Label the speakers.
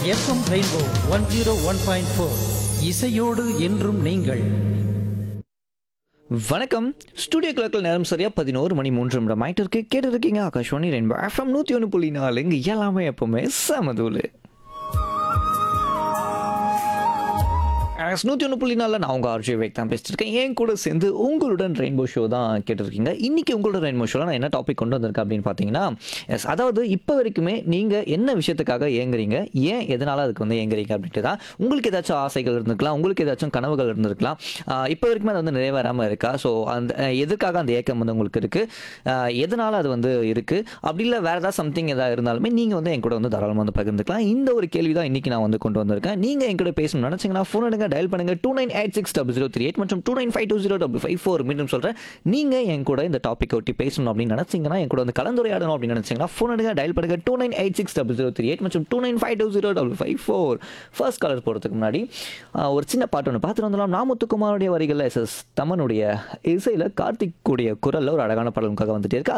Speaker 1: FM rainbow one zero one point four இசையோடு என்றும் நீங்கள்
Speaker 2: வணக்கம் ஸ்டூடியோ கிளர்க்கில் நேரம் சரியா பதினோரு மணி மூன்று நிமிடம் ஆயிட்டு இருக்கு கேட்டு இருக்கீங்க ஆகாஷ்வாணி ரெயின்போ எஃப்எம் நூற்றி ஒன்று புள்ளி நாலு இங்கே எல்லாமே எப்பவுமே சமதூள் நூற்றி ஒன்று புள்ளி நாலில் நான் உங்கள் ஆர்ஜி வேக் தான் பேசிட்டு இருக்கேன் என் கூட சேர்ந்து உங்களுடன் ரெயின்போ ஷோ தான் கேட்டிருக்கீங்க இன்னைக்கு உங்களோட ரெயின்போ ஷோவில் நான் என்ன டாபிக் கொண்டு வந்திருக்கேன் அப்படின்னு பார்த்தீங்கன்னா எஸ் அதாவது இப்போ வரைக்குமே நீங்கள் என்ன விஷயத்துக்காக ஏங்குறீங்க ஏன் எதனால் அதுக்கு வந்து ஏங்குறீங்க அப்படின்ட்டு தான் உங்களுக்கு ஏதாச்சும் ஆசைகள் இருந்திருக்கலாம் உங்களுக்கு ஏதாச்சும் கனவுகள் இருந்திருக்கலாம் ஆஹ் இப்போ வரைக்குமே அது வந்து நிறைவேறாமல் இருக்கா ஸோ அந்த அஹ் எதுக்காக அந்த ஏக்கம் வந்து உங்களுக்கு இருக்குது எதனால் அது வந்து இருக்குது அப்படி இல்லை வேறு ஏதாவது சம்திங் எதாவது இருந்தாலுமே நீங்கள் வந்து என் கூட வந்து தாராளமாக வந்து பகிர்ந்துக்கலாம் இந்த ஒரு கேள்வி தான் இன்றைக்கி நான் வந்து கொண்டு வந்திருக்கேன் நீங்கள் என் கூட பேசணும்னு நினச்சிங்கன்னா ஃபோன் எடுங்க டயல் பண்ணுங்க two nine eight six double zero three eight மற்றும் two nine five two zero double five four மீண்டும் சொல்கிறேன் நீங்கள் என் கூட இந்த டாபிக் ஒட்டி பேசணும் அப்படின்னு நினச்சிங்கன்னா என் கூட வந்து கலந்துரையாடணும் அப்படின்னு நினச்சிங்கன்னா ஃபோன் எடுங்க டயல் பண்ணுங்க two nine eight six double zero three eight மற்றும் two nine five two zero double five four first colour போகிறதுக்கு முன்னாடி ஆஹ், ஒரு சின்ன பாட்டு ஒன்று பார்த்துட்டு வந்துடலாம் நாமுத்துக்குமாருடைய வரிகளில் எஸ் எஸ் தமனுடைய இசையில் கார்த்திக் கூடிய குரலில் ஒரு அழகான பாடலுக்காக வந்துட்டே இருக்கு